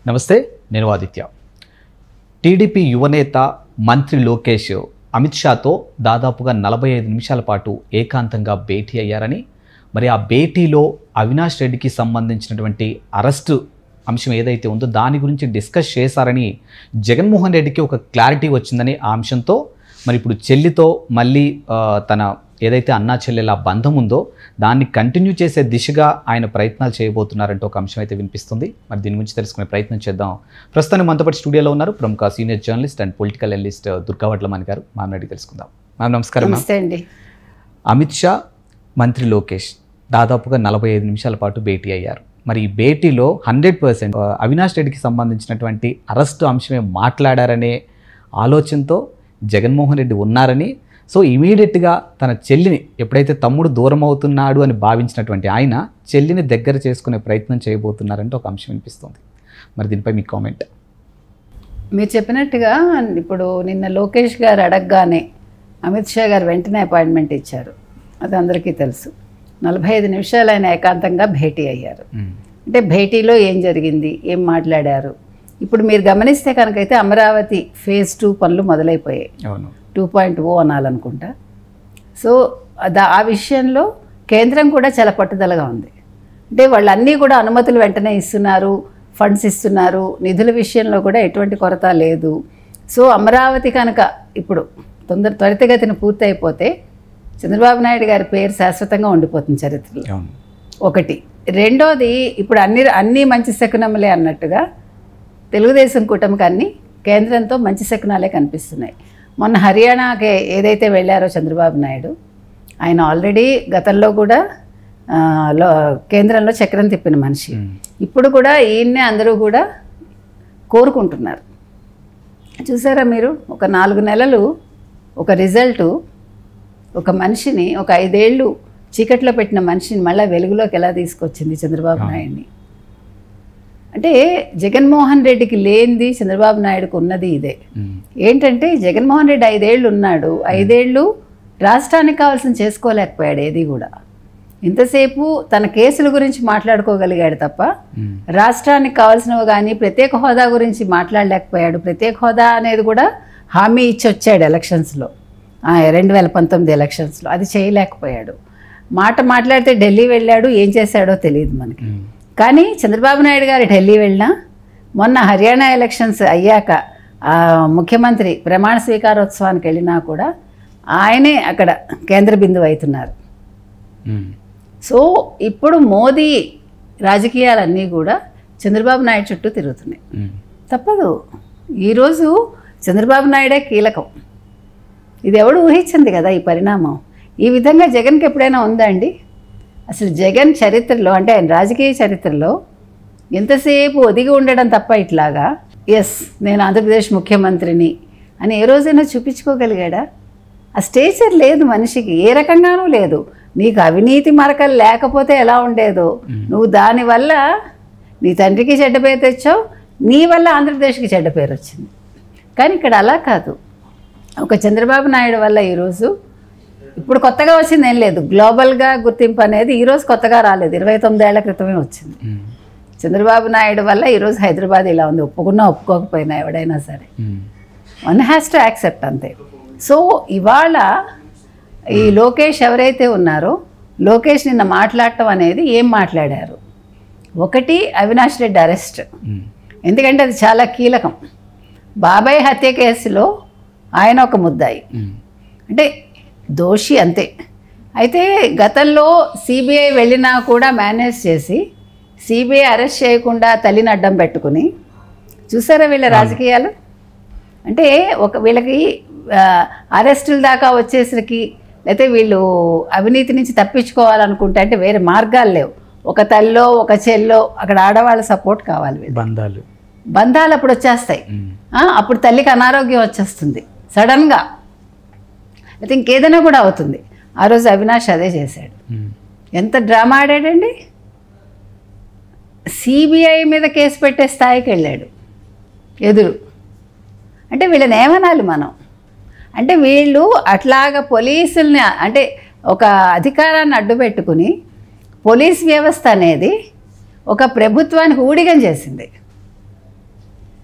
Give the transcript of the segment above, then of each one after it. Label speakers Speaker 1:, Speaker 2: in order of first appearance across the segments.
Speaker 1: నమస్తే నేను ఆదిత్య టీడీపీ యువనేత మంత్రి లోకేష్ అమిత్ షాతో దాదాపుగా నలభై ఐదు నిమిషాల పాటు ఏకాంతంగా భేటీ అయ్యారని మరి ఆ భేటీలో అవినాష్ రెడ్డికి సంబంధించినటువంటి అరెస్టు అంశం ఏదైతే ఉందో దాని గురించి డిస్కస్ చేశారని జగన్మోహన్ రెడ్డికి ఒక క్లారిటీ వచ్చిందని ఆ అంశంతో మరి ఇప్పుడు చెల్లితో మళ్ళీ ఆ, తన ఏదైతే అన్నా చెల్లెల బంధం ఉందో దాన్ని కంటిన్యూ చేసే దిశగా ఆయన ప్రయత్నాలు చేయబోతున్నారంటే ఒక అంశం అయితే వినిపిస్తుంది మరి దీని గురించి తెలుసుకునే ప్రయత్నం చేద్దాం ప్రస్తుతం మనతో పాటు స్టూడియోలో ఉన్నారు ప్రముఖ senior journalist and political analyst Durga Vadlamani garu ma'am అడిగి తెలుసుకుందాం మ్యామ్ నమస్కారం మ్యామ్
Speaker 2: నమస్తే అండి
Speaker 1: అమిత్ షా మంత్రి లోకేష్ దాదాపుగా నలభై ఐదు నిమిషాల పాటు భేటీ అయ్యారు మరి ఈ భేటీలో హండ్రెడ్ పర్సెంట్ అవినాష్ రెడ్డికి సంబంధించినటువంటి అరెస్టు అంశమే మాట్లాడారనే ఆలోచనతో జగన్మోహన్ రెడ్డి ఉన్నారని సో ఇమీడియట్గా తన చెల్లిని ఎప్పుడైతే తమ్ముడు దూరం అవుతున్నాడు అని భావించినటువంటి ఆయన చెల్లిని దగ్గర చేసుకునే ప్రయత్నం చేయబోతున్నారంటే ఒక అంశం వినిపిస్తుంది మరి దీనిపై మీ కామెంట్
Speaker 2: మీరు చెప్పినట్టుగా ఇప్పుడు నిన్న లోకేష్ గారు అడగగానే అమిత్ షా గారు వెంటనే అపాయింట్మెంట్ ఇచ్చారు అది అందరికీ తెలుసు నలభై ఐదు నిమిషాలు ఆయన ఏకాంతంగా భేటీ అయ్యారు అంటే భేటీలో ఏం జరిగింది ఏం మాట్లాడారు ఇప్పుడు మీరు గమనిస్తే కనుకైతే అమరావతి ఫేజ్ టూ పనులు మొదలైపోయాయి
Speaker 1: అవును
Speaker 2: టూ పాయింట్ ఓ అనాలనుకుంటా సో దా ఆ విషయంలో కేంద్రం కూడా చాలా పట్టుదలగా ఉంది అంటే వాళ్ళు అన్నీ కూడా అనుమతులు వెంటనే ఇస్తున్నారు ఫండ్స్ ఇస్తున్నారు నిధుల విషయంలో కూడా ఎటువంటి కొరత లేదు సో అమరావతి కనుక ఇప్పుడు తొందర త్వరితగతిన పూర్తి అయిపోతే చంద్రబాబు నాయుడు గారి పేరు శాశ్వతంగా ఉండిపోతుంది చరిత్రలో
Speaker 1: అవును
Speaker 2: ఒకటి రెండోది ఇప్పుడు అన్ని అన్ని మంచి శకునములే అన్నట్టుగా తెలుగుదేశం కూటమికి అన్ని కేంద్రంతో మంచి శకునాలే కనిపిస్తున్నాయి మొన్న హర్యానాకి ఏదైతే వెళ్ళారో చంద్రబాబు నాయుడు ఆయన ఆల్రెడీ గతంలో కూడా ఆ, లో కేంద్రంలో చక్రం తిప్పిన మనిషి ఇప్పుడు కూడా ఈయన్నే అందరూ కూడా కోరుకుంటున్నారు చూసారా మీరు ఒక నాలుగు నెలలు ఒక రిజల్టు ఒక మనిషిని ఒక ఐదేళ్ళు చీకట్లో పెట్టిన మనిషిని మళ్ళీ వెలుగులోకి ఎలా తీసుకొచ్చింది చంద్రబాబు నాయుడిని అంటే జగన్మోహన్ రెడ్డికి లేనిది చంద్రబాబు నాయుడుకు ఉన్నది ఇదే ఏంటంటే జగన్మోహన్ రెడ్డి ఐదేళ్ళు ఉన్నాడు ఐదేళ్ళు రాష్ట్రానికి కావాల్సిన చేసుకోలేకపోయాడు ఏది కూడా ఇంతసేపు తన కేసుల గురించి మాట్లాడుకోగలిగాడు తప్ప రాష్ట్రానికి కావాల్సినవి కానీ ప్రత్యేక హోదా గురించి మాట్లాడలేకపోయాడు ప్రత్యేక హోదా అనేది కూడా హామీ ఇచ్చి వచ్చాడు ఎలక్షన్స్లో రెండు వేల పంతొమ్మిది ఎలక్షన్స్లో అది చేయలేకపోయాడు మాట మాట్లాడితే ఢిల్లీ వెళ్ళాడు ఏం చేశాడో తెలియదు మనకి కానీ చంద్రబాబు నాయుడు గారు ఢిల్లీ వెళ్ళినా మొన్న హర్యానా ఎలక్షన్స్ అయ్యాక ఆ, ముఖ్యమంత్రి ప్రమాణ స్వీకారోత్సవానికి వెళ్ళినా కూడా ఆయనే అక్కడ కేంద్ర బిందువు అవుతున్నారు సో ఇప్పుడు మోదీ రాజకీయాలన్నీ కూడా చంద్రబాబు నాయుడు చుట్టూ తిరుగుతున్నాయి తప్పదు ఈరోజు చంద్రబాబు నాయుడే కీలకం ఇది ఎవడు ఊహించింది కదా ఈ పరిణామం ఈ విధంగా జగన్కి ఎప్పుడైనా ఉందా అండి అసలు జగన్ చరిత్రలో అంటే ఆయన రాజకీయ చరిత్రలో ఎంతసేపు ఒదిగి ఉండడం తప్ప ఇట్లాగా ఎస్ నేను ఆంధ్రప్రదేశ్ ముఖ్యమంత్రిని అని ఏ రోజైనా చూపించుకోగలిగాడా ఆ స్టేచర్ లేదు మనిషికి ఏ రకంగానూ లేదు నీకు అవినీతి మరకలు లేకపోతే ఎలా ఉండేదో నువ్వు దానివల్ల నీ తండ్రికి చెడ్డ పేరు తెచ్చావు నీ వల్ల ఆంధ్రప్రదేశ్కి చెడ్డ పేరు వచ్చింది కానీ ఇక్కడ అలా కాదు ఒక చంద్రబాబు నాయుడు వల్ల ఈరోజు ఇప్పుడు కొత్తగా వచ్చింది ఏం లేదు గ్లోబల్గా గుర్తింపు అనేది ఈరోజు కొత్తగా రాలేదు ఇరవై తొమ్మిదేళ్ల క్రితమే వచ్చింది చంద్రబాబు నాయుడు వల్ల ఈరోజు హైదరాబాద్ ఇలా ఉంది ఒప్పుకున్నా ఒప్పుకోకపోయినా ఎవడైనా సరే వన్ హ్యాస్ టు యాక్సెప్ట్ అంతే సో ఇవాళ ఈ లోకేష్ ఎవరైతే ఉన్నారో లోకేష్ నిన్న మాట్లాడటం అనేది ఏం మాట్లాడారు ఒకటి అవినాష్ రెడ్డి అరెస్ట్ ఎందుకంటే అది చాలా కీలకం బాబాయ్ హత్య కేసులో ఆయన ఒక ముద్దాయి అంటే దోషి అంతే అయితే గతంలో సిబిఐ వెళ్ళినా కూడా మేనేజ్ చేసి సిబిఐ అరెస్ట్ చేయకుండా తల్లిని అడ్డం పెట్టుకుని చూసారా వీళ్ళ రాజకీయాలు అంటే ఒక వీళ్ళకి ఆ, అరెస్టుల దాకా వచ్చేసరికి లేకపోతే వీళ్ళు అవినీతి నుంచి తప్పించుకోవాలనుకుంటే అంటే వేరే మార్గాలు లేవు ఒక తల్లో ఒక చెల్లో అక్కడ ఆడవాళ్ళ సపోర్ట్ కావాలి వీళ్ళకి.
Speaker 1: బంధాలు
Speaker 2: బంధాలు అప్పుడు వచ్చేస్తాయి ఆ, అప్పుడు తల్లికి అనారోగ్యం వచ్చేస్తుంది సడన్గా అయితే ఇంకేదైనా కూడా అవుతుంది ఆ రోజు అవినాష్ అదే చేశాడు ఎంత డ్రామా ఆడాడండి సిబిఐ మీద కేసు పెట్టే స్థాయికి వెళ్ళాడు ఎదురు అంటే వీళ్ళని ఏమనాలి మనం అంటే వీళ్ళు అట్లాగా పోలీసుల్ని అంటే ఒక అధికారాన్ని అడ్డుపెట్టుకుని పోలీస్ వ్యవస్థ అనేది ఒక ప్రభుత్వానికి ఊడిగం చేసింది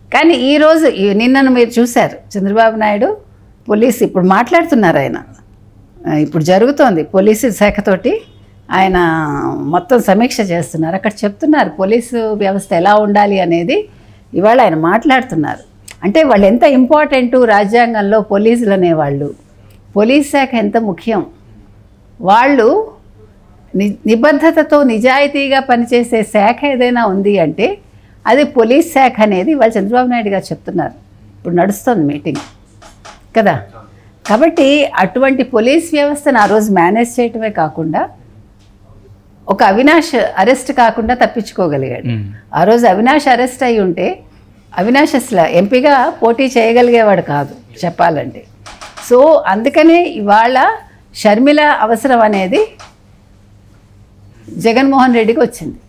Speaker 2: కానీ ఈరోజు ఈ- నిన్నను మీరు చూశారు చంద్రబాబు నాయుడు పోలీస్ ఇప్పుడు మాట్లాడుతున్నారు ఆయన ఆ, ఇప్పుడు జరుగుతోంది పోలీసు శాఖతోటి ఆయన మొత్తం సమీక్ష చేస్తున్నారు అక్కడ చెప్తున్నారు పోలీసు వ్యవస్థ ఎలా ఉండాలి అనేది ఇవాళ ఆయన మాట్లాడుతున్నారు అంటే వాళ్ళు ఎంత ఇంపార్టెంట్ రాజ్యాంగంలో పోలీసులు అనేవాళ్ళు పోలీస్ శాఖ ఎంత ముఖ్యం వాళ్ళు ని నిబద్ధతతో నిజాయితీగా పనిచేసే శాఖ ఏదైనా ఉంది అంటే అది పోలీస్ శాఖ అనేది వాళ్ళు చంద్రబాబు నాయుడు గారు చెప్తున్నారు ఇప్పుడు నడుస్తుంది మీటింగ్ కదా కాబట్టి అటువంటి పోలీస్ వ్యవస్థను ఆ రోజు మేనేజ్ చేయటమే కాకుండా ఒక అవినాష్ అరెస్ట్ కాకుండా తప్పించుకోగలిగాడు
Speaker 1: మ్మ్.
Speaker 2: ఆ రోజు అవినాష్ అరెస్ట్ అయి ఉంటే అవినాష్ అసలు ఎంపీగా పోటీ చేయగలిగేవాడు కాదు చెప్పాలంటే సో అందుకనే ఇవాళ షర్మిల అవసరం అనేది జగన్మోహన్ రెడ్డికి వచ్చింది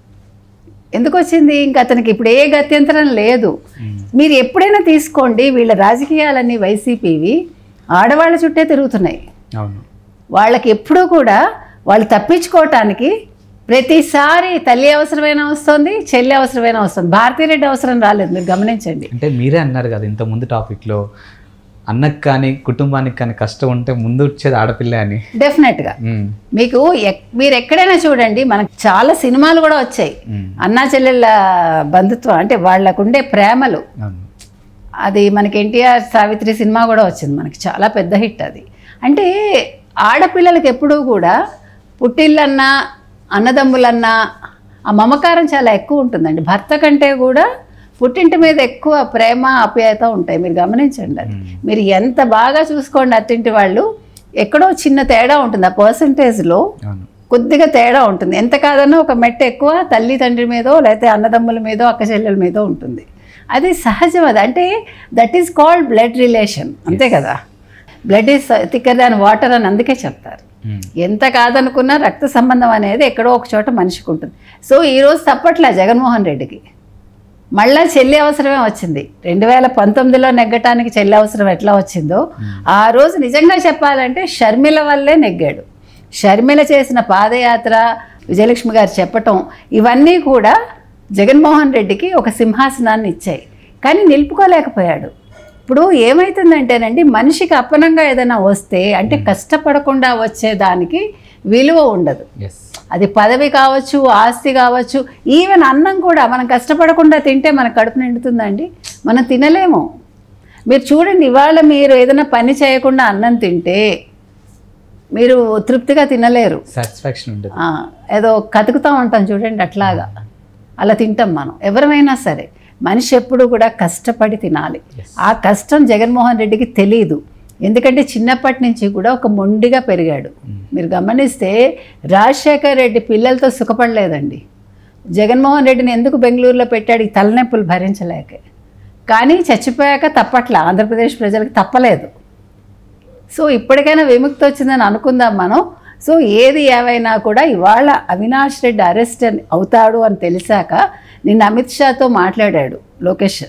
Speaker 2: ఎందుకు వచ్చింది ఇంకా అతనికి ఇప్పుడు ఏ గత్యంతరం లేదు మీరు ఎప్పుడైనా తీసుకోండి వీళ్ళ రాజకీయాలన్నీ వైసీపీవి ఆడవాళ్ళ చుట్టే తిరుగుతున్నాయి
Speaker 1: అవును
Speaker 2: వాళ్ళకి ఎప్పుడూ కూడా వాళ్ళు తప్పించుకోవటానికి ప్రతిసారి తల్లి అవసరమైన వస్తుంది చెల్లి అవసరమైన వస్తుంది భారతీరెడ్డి అవసరం రాలేదు మీరు గమనించండి
Speaker 1: అంటే మీరే అన్నారు కదా ఇంత ముందు టాపిక్లో అన్నకు కానీ కుటుంబానికి కానీ కష్టం ఉంటే ముందు వచ్చేది ఆడపిల్ల అని
Speaker 2: డెఫినెట్గా
Speaker 1: మ్మ్.
Speaker 2: మీకు ఎక్- మీరు ఎక్కడైనా చూడండి మనకు చాలా సినిమాలు కూడా వచ్చాయి
Speaker 1: మ్మ్.
Speaker 2: అన్నా చెల్లెళ్ళ బంధుత్వం అంటే వాళ్ళకుండే ప్రేమలు
Speaker 1: అవును
Speaker 2: అది మనకి ఎన్టీఆర్ సావిత్రి సినిమా కూడా వచ్చింది మనకి చాలా పెద్ద హిట్ అది అంటే ఆడపిల్లలకి ఎప్పుడూ కూడా పుట్టిల్లన్నా అన్నదమ్ములన్నా ఆ మమకారం చాలా ఎక్కువ ఉంటుందండి భర్త కంటే కూడా పుట్టింటి మీద ఎక్కువ ప్రేమ ఆప్యాయత ఉంటాయి మీరు గమనించండి అది మీరు ఎంత బాగా చూసుకోండి అత్తింటి వాళ్ళు ఎక్కడో చిన్న తేడా ఉంటుంది ఆ పర్సంటేజ్లో
Speaker 1: అవును
Speaker 2: కొద్దిగా తేడా ఉంటుంది ఎంత కాదన్నా ఒక మెట్ట ఎక్కువ తల్లి తండ్రి మీదో లేకపోతే అన్నదమ్ముల మీదో అక్క చెల్లెల మీదో ఉంటుంది అది సహజం అది అంటే that is called blood relation అంతే కదా blood is thicker than water అని అందుకే చెప్తారు
Speaker 1: మ్మ్.
Speaker 2: ఎంత కాదనుకున్నా రక్త సంబంధం అనేది ఎక్కడో ఒక చోట మనిషికి ఉంటుంది సో ఈరోజు తప్పట్లే జగన్మోహన్ రెడ్డికి మళ్ళా చెల్లి అవసరమే వచ్చింది రెండు వేల పంతొమ్మిదిలో నెగ్గటానికి చెల్లి అవసరం ఎట్లా వచ్చిందో ఆ రోజు నిజంగా చెప్పాలంటే షర్మిల వల్లే నెగ్గాడు షర్మిల చేసిన పాదయాత్ర విజయలక్ష్మి గారు చెప్పటం ఇవన్నీ కూడా జగన్మోహన్ రెడ్డికి ఒక సింహాసనాన్ని ఇచ్చాయి కానీ నిలుపుకోలేకపోయాడు ఇప్పుడు ఏమవుతుందంటేనండి మనిషికి అప్పనంగా ఏదైనా వస్తే అంటే కష్టపడకుండా వచ్చేదానికి విలువ ఉండదు
Speaker 1: ఎస్
Speaker 2: అది పదవి కావచ్చు ఆస్తి కావచ్చు ఈవెన్ అన్నం కూడా మనం కష్టపడకుండా తింటే మన కడుపు నిండుతుందండి మనం తినలేము మీరు చూడండి ఇవాళ మీరు ఏదైనా పని చేయకుండా అన్నం తింటే మీరు తృప్తిగా తినలేరు
Speaker 1: సాటిస్ఫాక్షన్ ఉంటుంది
Speaker 2: ఆ, ఏదో కతుకుతా ఉంటాం చూడండి అట్లాగా అలా తింటాం మనం ఎవరమైనా సరే మనిషి ఎప్పుడు కూడా కష్టపడి తినాలి ఆ కష్టం జగన్మోహన్ రెడ్డికి తెలియదు ఎందుకంటే చిన్నప్పటి నుంచి కూడా ఒక మొండిగా పెరిగాడు మీరు గమనిస్తే రాజశేఖర్ రెడ్డి పిల్లలతో సుఖపడలేదండి జగన్మోహన్ రెడ్డిని ఎందుకు బెంగళూరులో పెట్టాడు ఈ తలనొప్పులు భరించలేక కానీ చచ్చిపోయాక తప్పట్ల ఆంధ్రప్రదేశ్ ప్రజలకు తప్పలేదు సో ఇప్పటికైనా విముక్తి వచ్చిందని అనుకుందాం మనం సో ఏది ఏవైనా కూడా ఇవాళ అవినాష్ రెడ్డి అరెస్ట్ అని అవుతాడు అని తెలిసాక నిన్న అమిత్ షాతో మాట్లాడాడు లోకేష్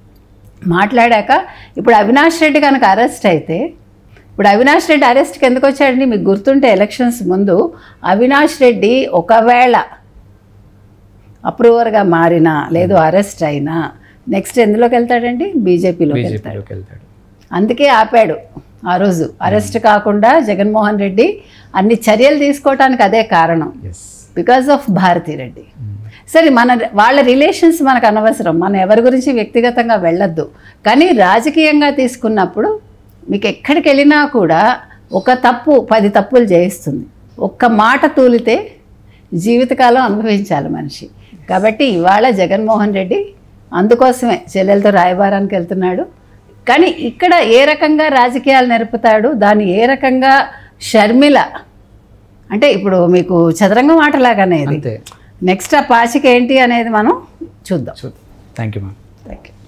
Speaker 2: మాట్లాడాక ఇప్పుడు అవినాష్ రెడ్డి కనుక అరెస్ట్ అయితే ఇప్పుడు అవినాష్ రెడ్డి అరెస్ట్కి ఎందుకు వచ్చాడండి మీకు గుర్తుంటే ఎలక్షన్స్ ముందు అవినాష్ రెడ్డి ఒకవేళ అప్రూవర్గా మారినా లేదు అరెస్ట్ అయినా నెక్స్ట్ ఎందులోకి వెళ్తాడండి బీజేపీలోకి వెళ్తాడు
Speaker 1: బీజేపీలోకి వెళ్తాడు
Speaker 2: అందుకే ఆపాడు ఆ రోజు అరెస్ట్ కాకుండా జగన్మోహన్ రెడ్డి అన్ని చర్యలు తీసుకోవటానికి అదే కారణం
Speaker 1: yes
Speaker 2: because of Bharathi Reddy సరే మన వాళ్ళ రిలేషన్స్ మనకు అనవసరం మనం ఎవరి గురించి వ్యక్తిగతంగా వెళ్ళొద్దు కానీ రాజకీయంగా తీసుకున్నప్పుడు మీకు ఎక్కడికి వెళ్ళినా కూడా ఒక తప్పు పది తప్పులు చేయిస్తుంది ఒక్క మాట తూలితే జీవితకాలం అనుభవించాలి మనిషి కాబట్టి ఇవాళ జగన్మోహన్ రెడ్డి అందుకోసమే చెల్లెలతో రాయబారానికి వెళ్తున్నాడు కానీ ఇక్కడ ఏ రకంగా రాజకీయాలు నెరుపుతాడు దాన్ని ఏ రకంగా షర్మిల అంటే ఇప్పుడు మీకు చదరంగం ఆటలాగానే ఇది
Speaker 1: అంతే
Speaker 2: నెక్స్ట్ ఆ పాచిక ఏంటి అనేది మనం చూద్దాం
Speaker 1: చూద్దాం thank you ma'am
Speaker 2: thank you